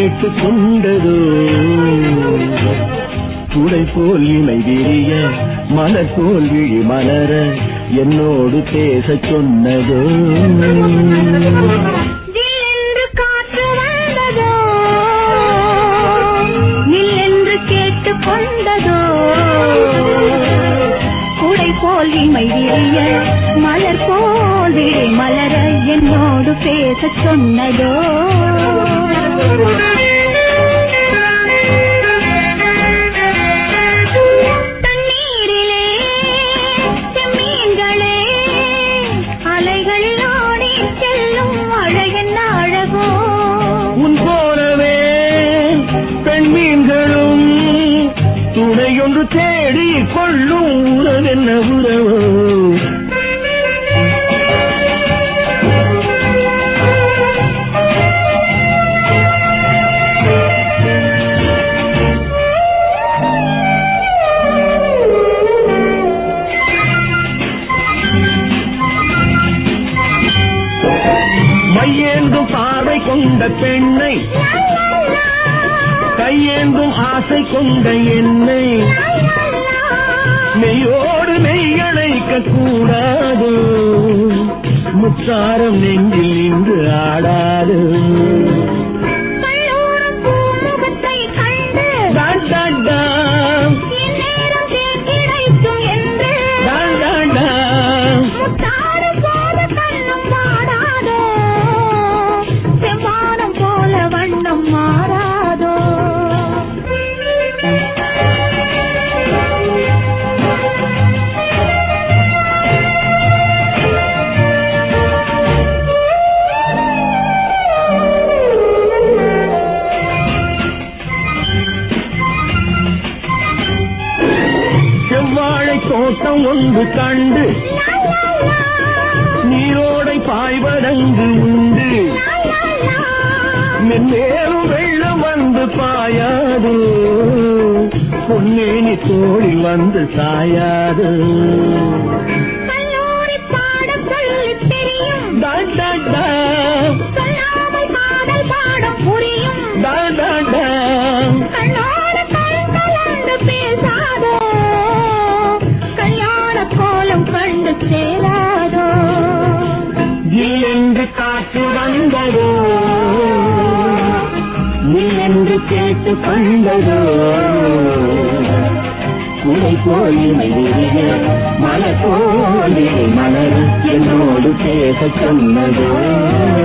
கேட்டு கொண்டதோ குடை போல் இமை விரிய மலர் போல் விழி மலர என்னோடு பேசச் சொன்னதோ ஜில்லென்று காற்று வந்ததோ நில்லென்று கேட்டு கொண்டதோ குடை போல் இமை விரிய மலர் போல் விழி மலர என்னோடு பேசச் சொன்னதோ தண்ணீரிலே செம்மீன்களே அலைகளில் ஆடி செல்லும் அழகென்ன அழகோ உன் போலவே பெண் மீன்களும் துணையொன்று தேடி கொள்ளும் உறவென்ன உறவோ மையேந்தும் பார்வை கொண்ட பெண்ணை கையேந்தும் ஆசை கொண்ட என்னை மெய்யோடு மெய்யழைக்க கூடாது முத்தாரம் நெஞ்சில் நின்று ஆடாது கல்லூரம் பூமுகத்தை கண்டு டான் டான் டான், இந்நேரம் தேன் கிடைக்கும் என்று டான் டான் டான். முத்தாறு போல கண்ணும் மாறாதோ செவ்வானம் போல வண்ணம் மாறாதோ செவ்வாழை தோட்டம் ஒன்று கண்டு நீரோடை பாய்வதங்கு உண்டு மென்மேலும் வெள்ளம் வந்து பாயாது பொன்னேனி தோளில் வந்து சாயாது கல்லூரி பாடம் சொல்லித் தெரியும் டா, டா, டா, சொல்லாமல் காதல் பாடம் புரியும் டா, டா, டா. கண்ணோடு கண் கலந்து பேசாதோ கல்யாண கோலம் கண்டு சேராதோ என்று காற்று வந்ததோ நீ என்று கேட்டு கண்டதோ குடை போல் மயிலிய மலர் போலே மலர் என்னோடு பேச சொன்னதோ